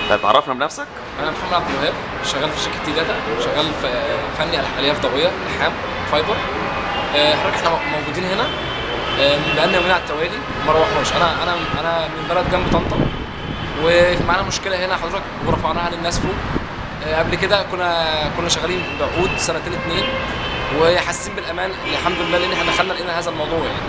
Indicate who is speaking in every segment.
Speaker 1: طيب عرفنا بنفسك
Speaker 2: انا محمد عبد الوهاب شغال في شركه تي داتا شغال في فني الياف ضوئيه لحام فايبر آه، حضرتك احنا موجودين هنا آه، من بقالنا يومين على التوالي ما روحناش انا انا انا من بلد جنب طنطا ومعانا مشكله هنا حضرتك ورفعناها للناس فوق آه، قبل كده كنا كنا شغالين بعقود سنتين اتنين وحاسين بالامان الحمد لله لان احنا دخلنا لقينا هذا الموضوع يعني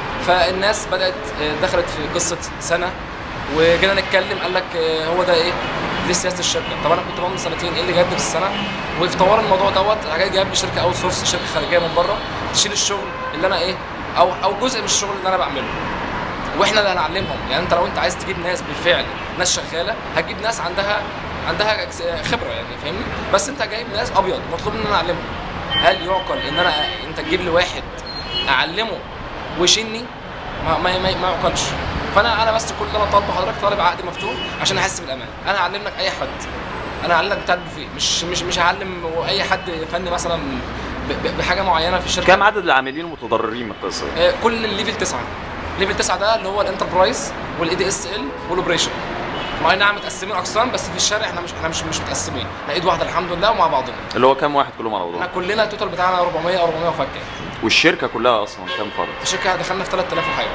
Speaker 2: فالناس بدات آه، دخلت في قصه سنه وجينا نتكلم قال لك آه، هو ده ايه دي سياسه الشركه طب انا كنت بقى سنتين ايه اللي جابني في السنه وفي طوار الموضوع دوت راح جايب لي شركه اوت سورس شركه خارجيه من بره تشيل الشغل اللي انا ايه او او جزء من الشغل اللي انا بعمله واحنا اللي هنعلمهم يعني انت لو انت عايز تجيب ناس بالفعل ناس شغاله هتجيب ناس عندها عندها خبره يعني فاهمني بس انت جايب ناس ابيض مطلوب ان انا اعلمهم هل يعقل ان انا انت تجيب لي واحد اعلمه ويشيلني ما ما ما, ما يعقلش فانا انا بس كل اللي انا طالبه حضرتك طالب عقد مفتوح عشان احس بالامان انا هعلم لك اي حد انا هعلمك بتاع فيه مش مش مش هعلم اي حد فني مثلا ب- ب- بحاجه معينه في الشركه
Speaker 1: كم عدد العاملين المتضررين من القصه دي؟
Speaker 2: آه، كل الليفل تسعه ليفل تسعه ده اللي هو الانتربرايز والاي دي اس ال والاوبريشن ما أي نعم متقسمين اقسام بس في الشارع احنا مش احنا مش مش متقسمين احنا ايد واحده الحمد لله ومع بعضنا
Speaker 1: اللي هو كم واحد كلهم على
Speaker 2: احنا
Speaker 1: بعضهم
Speaker 2: كلنا التوتال بتاعنا 400 او 400 وفكه
Speaker 1: والشركه كلها اصلا كم فرد
Speaker 2: الشركه دخلنا في 3000 وحاجه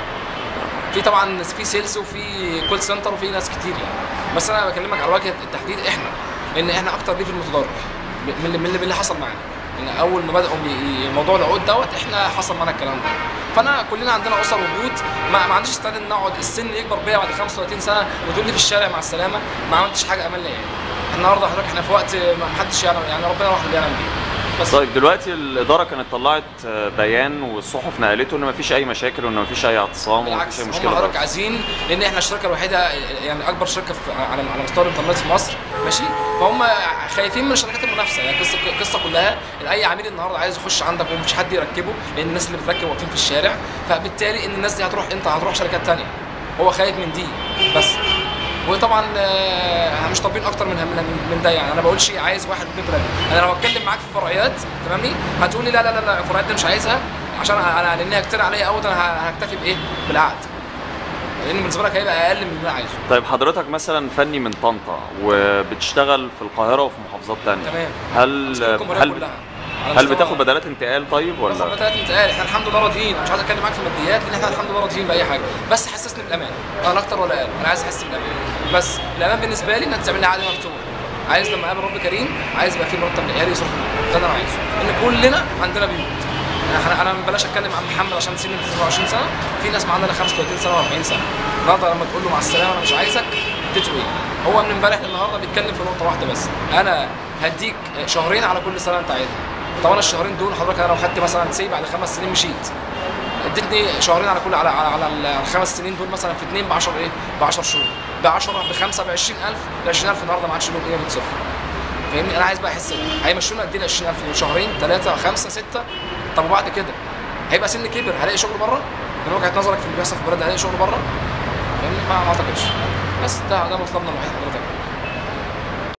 Speaker 2: في طبعا في سيلز وفي كول سنتر وفي ناس كتير يعني بس انا بكلمك على وجه التحديد احنا لان احنا اكتر ليفل متضرر من اللي, من اللي, من اللي حصل معانا ان اول ما بداوا ي- ي- موضوع العقود دوت احنا حصل معانا الكلام ده فانا كلنا عندنا اسر وبيوت ما, ما عنديش استعداد ان نقعد السن يكبر بيا بعد 35 سنه وتقول لي في الشارع مع السلامه ما عملتش حاجه امل ليا يعني النهارده حضرتك احنا في وقت ما حدش يعلم يعني ربنا واحد اللي يعلم بيه بس
Speaker 1: طيب دلوقتي الاداره كانت طلعت آه، بيان والصحف نقلته ان مفيش اي مشاكل وان مفيش اي اعتصام
Speaker 2: بالعكس
Speaker 1: ومفيش اي
Speaker 2: هم
Speaker 1: مشكله
Speaker 2: حضرتك
Speaker 1: خالص.
Speaker 2: عايزين لان احنا الشركه الوحيده يعني اكبر شركه في على على مستوى الانترنت في مصر ماشي فهم خايفين من الشركات المنافسه يعني القصه القصه كلها ان اي عميل النهارده عايز يخش عندك ومفيش حد يركبه لان الناس اللي بتركب واقفين في الشارع فبالتالي ان الناس دي هتروح انت هتروح شركات تانية هو خايف من دي بس وطبعا آه، احنا مش طالبين اكتر من من, من ده يعني انا بقولش عايز واحد واثنين ثلاثه انا لو اتكلم معاك في فرعيات تمامي هتقول لي لا لا لا لا الفرعيات دي مش عايزها عشان انا لان هي كتير عليا قوي انا هكتفي بايه؟ بالعقد لان بالنسبه لك هيبقى اقل من اللي انا عايزه
Speaker 1: طيب حضرتك مثلا فني من طنطا وبتشتغل في القاهره وفي محافظات تانية
Speaker 2: تمام
Speaker 1: هل
Speaker 2: الجمهورية
Speaker 1: هل
Speaker 2: كلها. على
Speaker 1: هل
Speaker 2: مستوى-
Speaker 1: بتاخد بدلات انتقال طيب
Speaker 2: باخد
Speaker 1: ولا
Speaker 2: بدلات انتقال احنا الحمد لله راضيين أنا مش عايز اتكلم معاك في الماديات لان احنا الحمد لله راضيين باي حاجه بس حسسني بالامان انا اكتر ولا اقل انا عايز احس بالامان بس الامان بالنسبه لي انك تعمل لي عقد مفتوح عايز لما اقابل رب كريم عايز يبقى في مرتب لعيالي يصرف منه. ده اللي انا عايزه ان كلنا عندنا بيوت انا انا بلاش اتكلم عن محمد عشان سني 29 سنه في ناس معانا 35 سنه و40 سنه النهارده لما تقول له مع السلامه انا مش عايزك اديته ايه هو من امبارح للنهارده بيتكلم في نقطه واحده بس انا هديك شهرين على كل سنه انت عايزها طب انا الشهرين دول حضرتك انا لو خدت مثلا سي بعد خمس سنين مشيت اديتني شهرين على كل على على, على ال- الخمس سنين دول مثلا في اثنين ب 10 ايه؟ ب 10 شهور ب 10 ب 5 ب 20000 ال 20000 النهارده ما عادش لهم قيمه صفر فاهمني انا عايز بقى احس بيه. هيمشونا قد ايه ال 20000 دول شهرين ثلاثه خمسه سته طب وبعد كده هيبقى سن كبر هلاقي شغل بره من وجهه نظرك في اللي بيحصل في البلد هلاقي شغل بره فاهمني ما ما اعتقدش بس ده ده مطلبنا الوحيد حضرتك